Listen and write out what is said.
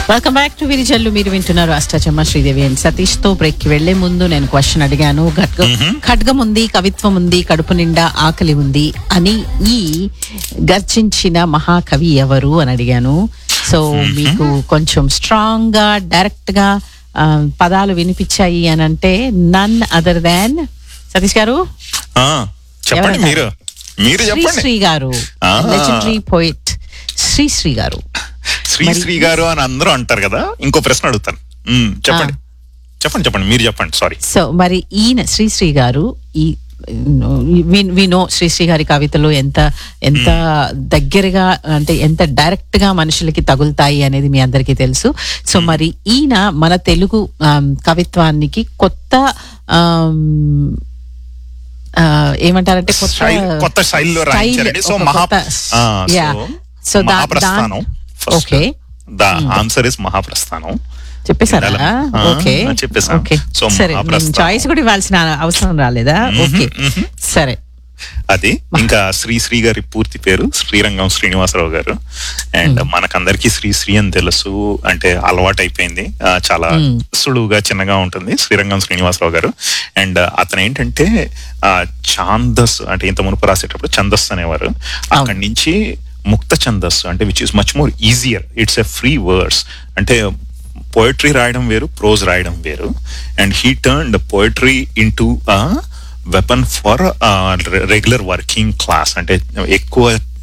Welcome back to విరిజల్లు మీరు వింటున్నారు Ashta Chamma Sridevi and Satish తో బ్రేక్ కి వెళ్లే ముందు నేను క్వశ్చన్ అడిగాను ఖడ్గ ఖడ్గం ఉంది కవిత్వం ఉంది కడుపు నిండా ఆకలి ఉంది అని ఈ గర్జించిన మహాకవి ఎవరు అని అడిగాను సో మీకు కొంచెం స్ట్రాంగ్ గా డైరెక్ట్ గా ఆ, పదాలు వినిపించాయి అని అంటే నన్ అదర్ దాన్ సతీష్ గారు ఆ, చెప్పండి ఎవరంటారు? మీరు మీరు చెప్పండి శ్రీశ్రీ గారు ఆ. లెజెండరీ పోయిట్ శ్రీశ్రీ గారు శ్రీ శ్రీ గారు అని అందరూ అంటారు కదా ఇంకో ప్రశ్న అడుగుతాను ఉమ్, చెప్పండి చెప్పండి చెప్పండి మీరు చెప్పండి సారీ సో మరి ఈయన శ్రీశ్రీ గారు ఈ వినో శ్రీశ్రీ గారి కవితలు ఎంత ఎంత దగ్గరగా అంటే ఎంత డైరెక్ట్ గా మనుషులకి తగులుతాయి అనేది మీ అందరికీ తెలుసు సో మరి ఈయన మన తెలుగు ఆమ్, కవిత్వానికి కొత్త ఆమ్, ఆ, ఏమంటారంటే కొత్త స్టైల్ కొత్త స్టైల్లో style, రాయించారండి సో ఒక మహా కొత్త- ఆ, yeah. సో So దా- మహాప్రస్థానం దాన్- first Okay. The answer is Mahaprasthanam చెప్పేశారా వినాలా? ఆ, ఓకే చెప్పేశాం. ఓకే సో సరే మహాప్రస్థానం. చాయిస్ కూడా ఇవ్వాల్సిన అవసరం రాలేదా ఓకే సరే అది ఇంకా శ్రీ శ్రీ గారి పూర్తి పేరు శ్రీరంగం శ్రీనివాసరావు గారు అండ్ మనకందరికీ శ్రీ శ్రీ అని తెలుసు అంటే అలవాటు అయిపోయింది ఆ, చాలా సులువుగా చిన్నగా ఉంటుంది శ్రీరంగం శ్రీనివాసరావు గారు అండ్ అతను ఏంటంటే ఆ, ఛాందస్ అంటే ఇంత మునుపు రాసేటప్పుడు ఛందస్ అనేవారు అక్కడి నుంచి ముక్త ఛందస్సు అంటే which is much more easier it's a free words అంటే పోయట్రీ రాయడం వేరు ప్రోజ్ రాయడం వేరు and he turn poetry into weapon for regular working class అంటే ఎక్కువ